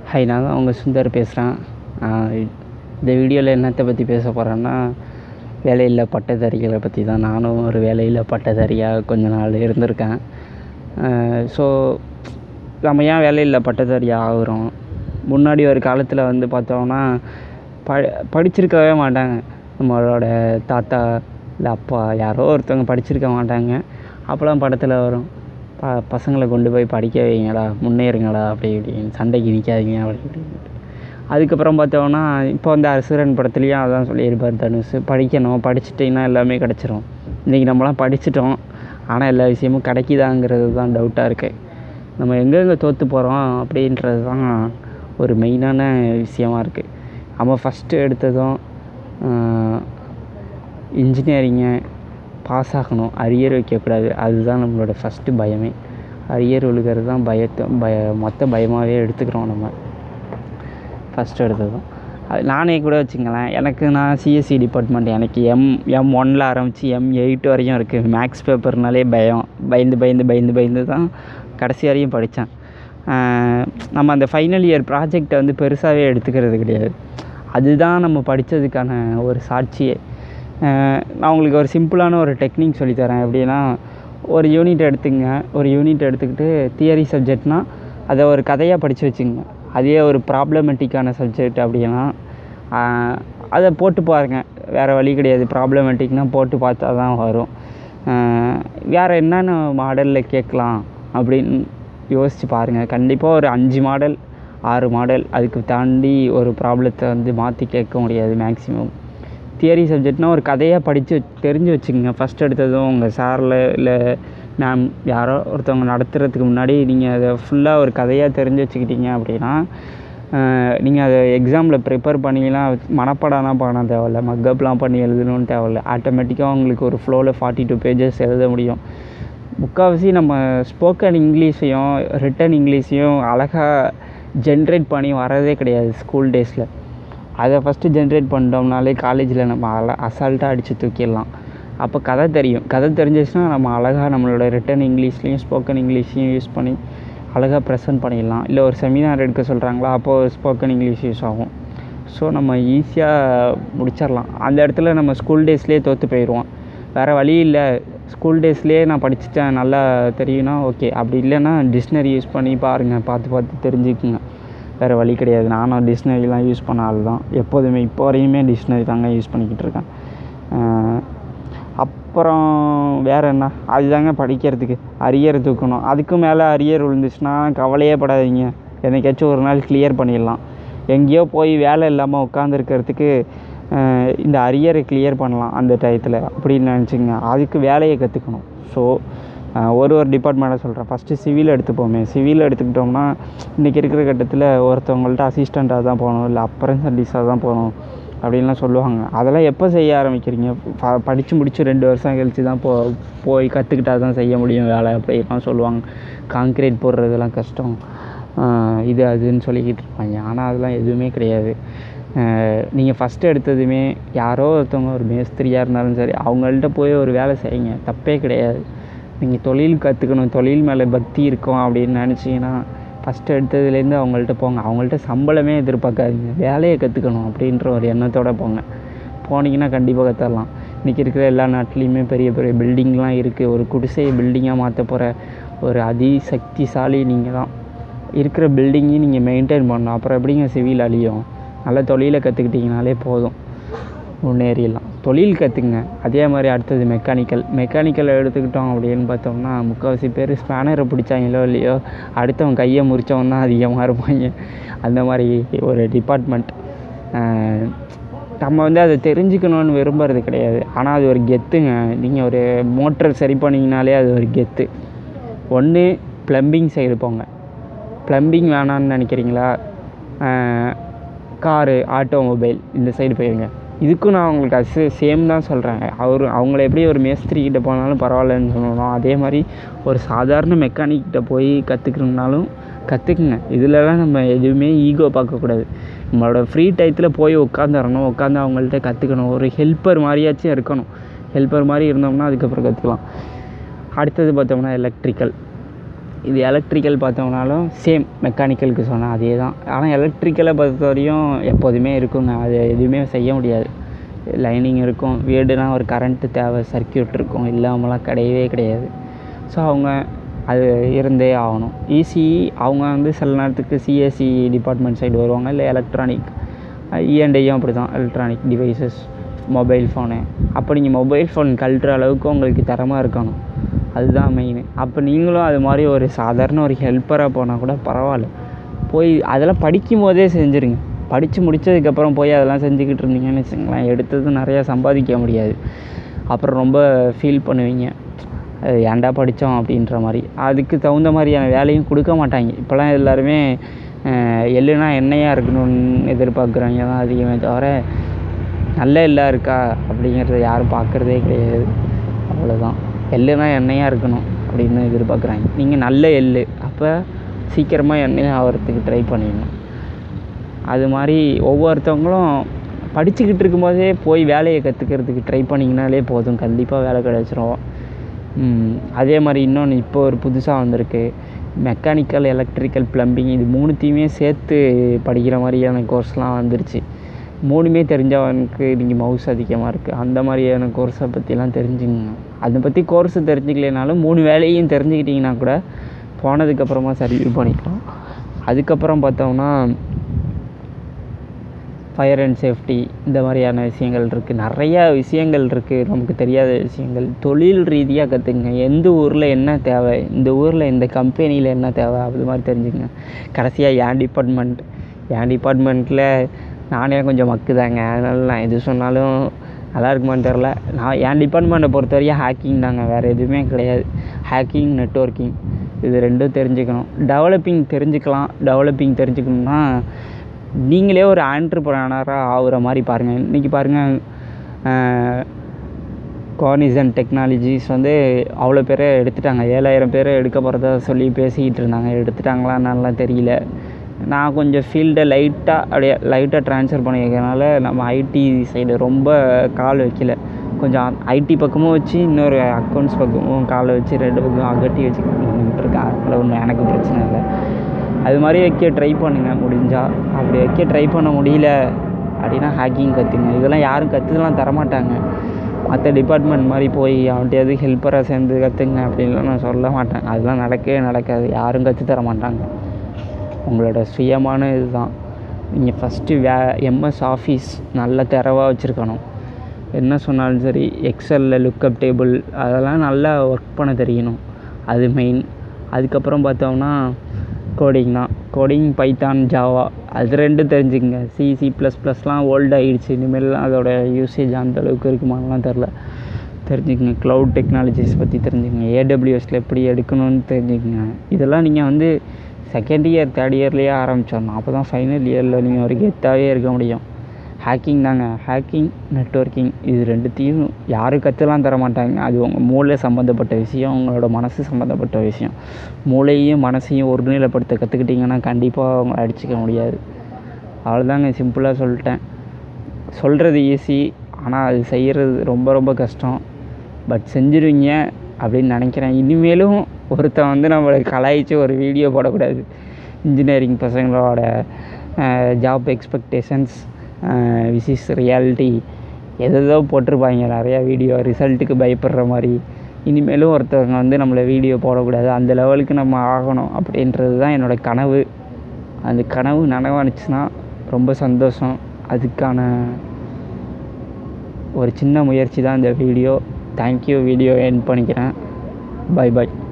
hi நான் தான் உங்கள் சுந்தர் பேசுகிறேன் இந்த வீடியோவில் என்னத்தை பற்றி பேச போகிறேன்னா வேலையில்லா பட்டதாரிகளை பற்றி தான் நானும் ஒரு வேலையில்லா பட்டதாரியாக கொஞ்ச நாள் இருந்திருக்கேன் ஸோ நம்ம ஏன் வேலையில்லா பட்டதாரியாக ஆகுறோம் முன்னாடி ஒரு காலத்தில் வந்து பார்த்தோம்னா ப படிச்சிருக்கவே மாட்டாங்க நம்மளோட தாத்தா இல்லை அப்பா யாரோ ஒருத்தவங்க படிச்சிருக்க மாட்டாங்க அப்போலாம் படத்தில் வரும் ப பசங்களை கொண்டு போய் படிக்க வைங்கடா முன்னேறுங்கடா அப்படி இப்படின்னு சண்டைக்கு நிற்காதீங்க அப்படி இப்படின்னு அதுக்கப்புறம் பார்த்தோம்னா இப்போ வந்து அசுரன் படத்துலேயும் அதான் சொல்லியிருப்பார் தனுஷ் படிக்கணும் படிச்சிட்டிங்கன்னா எல்லாமே கிடச்சிரும் இன்றைக்கி நம்மளாம் படிச்சிட்டோம் ஆனால் எல்லா விஷயமும் கிடைக்குதாங்கிறது தான் டவுட்டாக இருக்குது நம்ம எங்கெங்கே தோற்று போகிறோம் அப்படின்றது தான் ஒரு மெயினான விஷயமா இருக்குது நம்ம ஃபஸ்ட்டு எடுத்ததும் இன்ஜினியரிங்கை பாஸ் ஆகணும் அரியர் வைக்கக்கூடாது அதுதான் நம்மளோட ஃபஸ்ட்டு பயமே அரியர் விழுகிறது தான் பயத்தை பய மொத்த பயமாகவே எடுத்துக்கிறோம் நம்ம ஃபஸ்ட்டு எடுத்ததும் அது நானே கூட வச்சுங்களேன் எனக்கு நான் சிஎஸ்சி டிபார்ட்மெண்ட் எனக்கு எம் எம் ஒன்னில் ஆரம்பித்து எம் எயிட் வரையும் இருக்குது மேக்ஸ் பேப்பர்னாலே பயம் பயந்து பயந்து பயந்து பயந்து தான் கடைசி வரையும் படித்தேன் நம்ம அந்த ஃபைனல் இயர் ப்ராஜெக்டை வந்து பெருசாகவே எடுத்துக்கிறது கிடையாது அதுதான் நம்ம படித்ததுக்கான ஒரு சாட்சியே நான் உங்களுக்கு ஒரு சிம்பிளான ஒரு டெக்னிக் சொல்லித்தரேன் எப்படின்னா ஒரு யூனிட் எடுத்துங்க ஒரு யூனிட் எடுத்துக்கிட்டு தியரி சப்ஜெக்ட்னால் அதை ஒரு கதையாக படித்து வச்சுங்க அதே ஒரு ப்ராப்ளமெட்டிக்கான சப்ஜெக்ட் அப்படின்னா அதை போட்டு பாருங்கள் வேறு வழி கிடையாது ப்ராப்ளமெட்டிக்னால் போட்டு பார்த்தா தான் வரும் வேறு என்னென்ன மாடலில் கேட்கலாம் அப்படின்னு யோசித்து பாருங்கள் கண்டிப்பாக ஒரு அஞ்சு மாடல் ஆறு மாடல் அதுக்கு தாண்டி ஒரு ப்ராப்ளத்தை வந்து மாற்றி கேட்க முடியாது மேக்ஸிமம் தியரி சப்ஜெக்ட்னால் ஒரு கதையாக படித்து தெரிஞ்சு வச்சுக்கோங்க ஃபஸ்ட் எடுத்ததும் உங்கள் சாரில் இல்லை மேம் யாரோ ஒருத்தவங்க நடத்துகிறதுக்கு முன்னாடி நீங்கள் அதை ஃபுல்லாக ஒரு கதையாக தெரிஞ்சு வச்சுக்கிட்டீங்க அப்படின்னா நீங்கள் அதை எக்ஸாமில் ப்ரிப்பேர் பண்ணிலாம் மனப்பாடம்லாம் பண்ண தேவையில்ல மக்கப்லாம் பண்ணி எழுதணும்னு தேவையில்ல ஆட்டோமேட்டிக்காக உங்களுக்கு ஒரு ஃப்ளோவில் ஃபார்ட்டி டூ பேஜஸ் எழுத முடியும் முக்கால்வாசி நம்ம ஸ்போக்கன் இங்கிலீஷையும் ரிட்டன் இங்கிலீஷையும் அழகாக ஜென்ரேட் பண்ணி வரதே கிடையாது ஸ்கூல் டேஸில் அதை ஃபஸ்ட்டு ஜென்ரேட் பண்ணிட்டோம்னாலே காலேஜில் நம்ம அல அசால்ட்டாக அடித்து தூக்கிடலாம் அப்போ கதை தெரியும் கதை தெரிஞ்சிச்சுன்னா நம்ம அழகாக நம்மளோட ரிட்டன் இங்கிலீஷ்லேயும் ஸ்போக்கன் இங்கிலீஷையும் யூஸ் பண்ணி அழகாக ப்ரெசென்ட் பண்ணிடலாம் இல்லை ஒரு செமினார் எடுக்க சொல்கிறாங்களா அப்போது ஸ்போக்கன் இங்கிலீஷ் யூஸ் ஆகும் ஸோ நம்ம ஈஸியாக முடிச்சிடலாம் அந்த இடத்துல நம்ம ஸ்கூல் டேஸ்லேயே தோற்று போயிடுவோம் வேறு வழி இல்லை ஸ்கூல் டேஸ்லேயே நான் படிச்சுட்டேன் நல்லா தெரியும்னா ஓகே அப்படி இல்லைன்னா டிக்ஷ்னரி யூஸ் பண்ணி பாருங்கள் பார்த்து பார்த்து தெரிஞ்சுக்குங்க வேறு வழி கிடையாது நானும் டிக்ஷ்னரிலாம் யூஸ் பண்ண ஆள் தான் எப்போதுமே இப்போ வரையுமே டிக்ஷ்னரி தாங்க யூஸ் பண்ணிக்கிட்டு இருக்கேன் அப்புறம் வேறு என்ன அதுதாங்க படிக்கிறதுக்கு அரியர் தூக்கணும் அதுக்கும் மேலே அரியர் விழுந்துச்சுன்னா கவலையே படாதீங்க என்னைக்காச்சும் ஒரு நாள் கிளியர் பண்ணிடலாம் எங்கேயோ போய் வேலை இல்லாமல் உட்காந்துருக்கிறதுக்கு இந்த அரியரை கிளியர் பண்ணலாம் அந்த டயத்தில் அப்படின்னு நினச்சிங்க அதுக்கு வேலையை கற்றுக்கணும் ஸோ ஒரு ஒரு டிபார்ட்மெண்ட்டை சொல்கிறேன் ஃபஸ்ட்டு சிவில் எடுத்துப்போமே சிவில் எடுத்துக்கிட்டோம்னா இன்றைக்கி இருக்கிற கட்டத்தில் ஒருத்தவங்கள்ட்ட அசிஸ்டண்ட்டாக தான் போகணும் இல்லை அப்ரன்சன்டிஸாக தான் போகணும் அப்படின்லாம் சொல்லுவாங்க அதெல்லாம் எப்போ செய்ய ஆரம்பிக்கிறீங்க படித்து முடித்து ரெண்டு வருஷம் கழித்து தான் போ போய் கற்றுக்கிட்டா தான் செய்ய முடியும் வேலை அப்படிலாம் சொல்லுவாங்க காங்க்ரீட் போடுறதெல்லாம் கஷ்டம் இது அதுன்னு சொல்லிக்கிட்டு இருப்பாங்க ஆனால் அதெல்லாம் எதுவுமே கிடையாது நீங்கள் ஃபஸ்ட்டு எடுத்ததுமே யாரோ ஒருத்தவங்க ஒரு மேஸ்திரியாக இருந்தாலும் சரி அவங்கள்ட்ட போய் ஒரு வேலை செய்யுங்க தப்பே கிடையாது நீங்கள் தொழில் கற்றுக்கணும் தொழில் மேலே பக்தி இருக்கும் அப்படின்னு நினச்சிங்கன்னா ஃபஸ்ட்டு எடுத்ததுலேருந்து அவங்கள்ட்ட போங்க அவங்கள்ட்ட சம்பளமே எதிர்பார்க்காதீங்க வேலையை கற்றுக்கணும் அப்படின்ற ஒரு எண்ணத்தோடு போங்க போனீங்கன்னா கண்டிப்பாக கற்றுடலாம் இன்றைக்கி இருக்கிற எல்லா நாட்டிலையுமே பெரிய பெரிய பில்டிங்லாம் இருக்குது ஒரு குடிசையை பில்டிங்காக மாற்ற போகிற ஒரு அதிசக்திசாலி நீங்கள் தான் இருக்கிற பில்டிங்கையும் நீங்கள் மெயின்டைன் பண்ணணும் அப்புறம் எப்படிங்க சிவில் அழியும் நல்ல தொழிலை கற்றுக்கிட்டிங்கனாலே போதும் முன்னேறிடலாம் தொழில் கற்றுக்குங்க அதே மாதிரி அடுத்தது மெக்கானிக்கல் மெக்கானிக்கல் எடுத்துக்கிட்டோம் அப்படின்னு பார்த்தோம்னா முக்கால்வாசி பேர் ஸ்பேனரை பிடிச்சாங்களோ இல்லையோ அடுத்தவன் கையை முறித்தவன் தான் அதிகமாக இருப்பாங்க அந்த மாதிரி ஒரு டிபார்ட்மெண்ட் நம்ம வந்து அதை தெரிஞ்சுக்கணுன்னு விரும்புறது கிடையாது ஆனால் அது ஒரு கெத்துங்க நீங்கள் ஒரு மோட்டர் சரி பண்ணிங்கனாலே அது ஒரு கெத்து ஒன்று ப்ளம்பிங் சைடு போங்க ப்ளம்பிங் வேணான்னு நினைக்கிறீங்களா காரு ஆட்டோமொபைல் இந்த சைடு போயிருங்க இதுக்கும் நான் உங்களுக்கு அது சேம் தான் சொல்கிறேன் அவர் அவங்கள எப்படி ஒரு மேஸ்திரி கிட்டே போனாலும் பரவாயில்லன்னு சொல்லணும் அதே மாதிரி ஒரு சாதாரண மெக்கானிக்கிட்ட போய் கற்றுக்கணுன்னாலும் கற்றுக்குங்க இதிலலாம் நம்ம எதுவுமே ஈகோ பார்க்கக்கூடாது நம்மளோட ஃப்ரீ டயத்தில் போய் உட்காந்துரணும் உட்காந்து அவங்கள்ட்ட கற்றுக்கணும் ஒரு ஹெல்ப்பர் மாதிரியாச்சும் இருக்கணும் ஹெல்ப்பர் மாதிரி இருந்தோம்னா அதுக்கப்புறம் கற்றுக்கலாம் அடுத்தது பார்த்தோம்னா எலக்ட்ரிக்கல் இது எலக்ட்ரிக்கல் பார்த்தோம்னாலும் சேம் மெக்கானிக்கலுக்கு சொன்னேன் அதே தான் ஆனால் எலக்ட்ரிக்கலை பொறுத்த வரையும் எப்போதுமே இருக்குங்க அது எதுவுமே செய்ய முடியாது லைனிங் இருக்கும் வீடுனா ஒரு கரண்ட்டு தேவை சர்க்கியூட் இருக்கும் இல்லாமலாம் கிடையவே கிடையாது ஸோ அவங்க அது இருந்தே ஆகணும் இசிஇ அவங்க வந்து சில நேரத்துக்கு சிஎஸ்சி டிபார்ட்மெண்ட் சைடு வருவாங்க இல்லை எலக்ட்ரானிக் இஎன்டையும் அப்படி தான் எலக்ட்ரானிக் டிவைசஸ் மொபைல் ஃபோனு அப்போ நீங்கள் மொபைல் ஃபோன் கழட்டுற அளவுக்கு உங்களுக்கு திறமை இருக்கணும் அதுதான் மெயின் அப்போ நீங்களும் அது மாதிரி ஒரு சாதாரண ஒரு ஹெல்ப்பராக போனால் கூட பரவாயில்ல போய் அதெல்லாம் படிக்கும் போதே செஞ்சுருங்க படித்து முடித்ததுக்கப்புறம் போய் அதெல்லாம் செஞ்சுக்கிட்டு இருந்தீங்கன்னு வச்சுங்களேன் எடுத்தது நிறையா சம்பாதிக்க முடியாது அப்புறம் ரொம்ப ஃபீல் பண்ணுவீங்க அது ஏன்டா படித்தோம் அப்படின்ற மாதிரி அதுக்கு தகுந்த மாதிரியான வேலையும் கொடுக்க மாட்டாங்க இப்போலாம் எல்லாருமே எள்ளுனா எண்ணெயாக இருக்கணும்னு எதிர்பார்க்குறவங்க தான் அதிகமே தவிர நல்ல எள்ளாக இருக்கா அப்படிங்கிறத யாரும் பார்க்குறதே கிடையாது அவ்வளோதான் எள்ளுனா எண்ணெயாக இருக்கணும் அப்படின்னு எதிர்பார்க்குறாங்க நீங்கள் நல்ல எள் அப்போ சீக்கிரமாக எண்ணெய் ஆகிறதுக்கு ட்ரை பண்ணிடணும் அது மாதிரி ஒவ்வொருத்தவங்களும் படிச்சுக்கிட்டு இருக்கும்போதே போய் வேலையை கற்றுக்கிறதுக்கு ட்ரை பண்ணிங்கனாலே போதும் கண்டிப்பாக வேலை கிடச்சிரும் அதே மாதிரி இன்னொன்று இப்போ ஒரு புதுசாக வந்திருக்கு மெக்கானிக்கல் எலக்ட்ரிக்கல் ப்ளம்பிங் இது மூணுத்தையுமே சேர்த்து படிக்கிற மாதிரியான கோர்ஸ்லாம் வந்துருச்சு மூணுமே தெரிஞ்சவனுக்கு இன்றைக்கி மவுஸ் அதிகமாக இருக்குது அந்த மாதிரியான கோர்ஸை பற்றிலாம் தெரிஞ்சுங்க அதை பற்றி கோர்ஸ் தெரிஞ்சுக்கலைனாலும் மூணு வேலையும் தெரிஞ்சுக்கிட்டிங்கன்னா கூட போனதுக்கப்புறமா சர்வீவ் பண்ணிக்கலாம் அதுக்கப்புறம் பார்த்தோம்னா ஃபயர் அண்ட் சேஃப்டி இந்த மாதிரியான விஷயங்கள் இருக்குது நிறையா விஷயங்கள் இருக்குது நமக்கு தெரியாத விஷயங்கள் தொழில் ரீதியாக கற்றுக்குங்க எந்த ஊரில் என்ன தேவை இந்த ஊரில் இந்த கம்பெனியில் என்ன தேவை அது மாதிரி தெரிஞ்சுக்கங்க கடைசியாக என் டிபார்ட்மெண்ட் என் டிபார்ட்மெண்ட்டில் நானே கொஞ்சம் மக்கு தாங்க அதனால நான் எது சொன்னாலும் நல்லா இருக்குமான்னு தெரில நான் என் டிபார்ட்மெண்ட்டை பொறுத்த வரையும் ஹேக்கிங் தாங்க வேறு எதுவுமே கிடையாது ஹேக்கிங் நெட்ஒர்க்கிங் இது ரெண்டும் தெரிஞ்சுக்கணும் டெவலப்பிங் தெரிஞ்சுக்கலாம் டெவலப்பிங் தெரிஞ்சுக்கணுன்னா நீங்களே ஒரு ஆண்டர்ப்ரனராக ஆகுற மாதிரி பாருங்கள் இன்றைக்கி பாருங்கள் கார்னிசன் டெக்னாலஜிஸ் வந்து அவ்வளோ பேரை எடுத்துட்டாங்க ஏழாயிரம் பேரை எடுக்க போகிறதா சொல்லி பேசிக்கிட்டு இருந்தாங்க எடுத்துட்டாங்களா நல்லா தெரியல நான் கொஞ்சம் ஃபீல்டை லைட்டாக அப்படியே லைட்டாக ட்ரான்ஸ்ஃபர் பண்ணியிருக்கனால நம்ம ஐடி சைடு ரொம்ப கால் வைக்கல கொஞ்சம் ஐடி பக்கமும் வச்சு இன்னொரு அக்கௌண்ட்ஸ் பக்கமும் காலை வச்சு ரெண்டு பக்கம் அகட்டி வச்சுக்கிட்டு இருக்கேன் அதில் ஒன்றும் எனக்கு பிரச்சனை இல்லை அது மாதிரி வைக்க ட்ரை பண்ணுங்கள் முடிஞ்சால் அப்படி வைக்க ட்ரை பண்ண முடியல அப்படின்னா ஹேக்கிங் கற்றுங்க இதெல்லாம் யாரும் கற்றுலாம் தரமாட்டாங்க மற்ற டிபார்ட்மெண்ட் மாதிரி போய் அவன்கிட்டயாவது ஹெல்ப்பராக சேர்ந்து கற்றுங்க அப்படின்லாம் நான் சொல்ல மாட்டேன் அதெல்லாம் நடக்கவே நடக்காது யாரும் கற்றுத் தர மாட்டாங்க உங்களோட சுயமான இதுதான் நீங்கள் ஃபஸ்ட்டு வே எம்எஸ் ஆஃபீஸ் நல்ல தரவாக வச்சுருக்கணும் என்ன சொன்னாலும் சரி எக்ஸலில் லுக்கப் டேபிள் அதெல்லாம் நல்லா ஒர்க் பண்ண தெரியணும் அது மெயின் அதுக்கப்புறம் பார்த்தோம்னா கோடிங் தான் கோடிங் பைத்தான் ஜாவா அது ரெண்டும் தெரிஞ்சுக்கங்க சி சி ப்ளஸ் ப்ளஸ்லாம் ஓல்ட் ஆகிடுச்சு இனிமேல்லாம் அதோட யூசேஜ் அந்த அளவுக்கு இருக்குமான்லாம் தெரில தெரிஞ்சுக்கங்க க்ளவுட் டெக்னாலஜிஸ் பற்றி தெரிஞ்சுக்கங்க ஏடபிள்யூஎஸில் எப்படி எடுக்கணும்னு தெரிஞ்சுக்கங்க இதெல்லாம் நீங்கள் வந்து செகண்ட் இயர் தேர்ட் இயர்லேயே ஆரம்பிச்சிடணும் அப்போ தான் ஃபைனல் இயரில் நீங்கள் ஒரு கெத்தாகவே இருக்க முடியும் ஹேக்கிங் தாங்க ஹேக்கிங் நெட்ஒர்க்கிங் இது ரெண்டுத்தையும் யாரும் கற்றுலாம் தர மாட்டாங்க அது உங்கள் மூளை சம்மந்தப்பட்ட விஷயம் உங்களோட மனசு சம்மந்தப்பட்ட விஷயம் மூளையையும் மனசையும் ஒருநிலைப்படுத்த கற்றுக்கிட்டிங்கன்னா கண்டிப்பாக அவங்க அடிச்சிக்க முடியாது அவ்வளோதாங்க சிம்பிளாக சொல்லிட்டேன் சொல்கிறது ஈஸி ஆனால் அது செய்கிறது ரொம்ப ரொம்ப கஷ்டம் பட் செஞ்சுருவீங்க அப்படின்னு நினைக்கிறேன் இனிமேலும் ஒருத்தன் வந்து நம்மளை கலாய்ச்சி ஒரு வீடியோ போடக்கூடாது இன்ஜினியரிங் பசங்களோட ஜாப் எக்ஸ்பெக்டேஷன்ஸ் விசிஸ் ரியாலிட்டி எதோ போட்டிருப்பாங்க நிறையா வீடியோ ரிசல்ட்டுக்கு பயப்படுற மாதிரி இனிமேலும் ஒருத்தவங்க வந்து நம்மளை வீடியோ போடக்கூடாது அந்த லெவலுக்கு நம்ம ஆகணும் அப்படின்றது தான் என்னோடய கனவு அந்த கனவு நனவானுச்சுன்னா ரொம்ப சந்தோஷம் அதுக்கான ஒரு சின்ன முயற்சி தான் இந்த வீடியோ தேங்க்யூ வீடியோ என் பண்ணிக்கிறேன் பை பை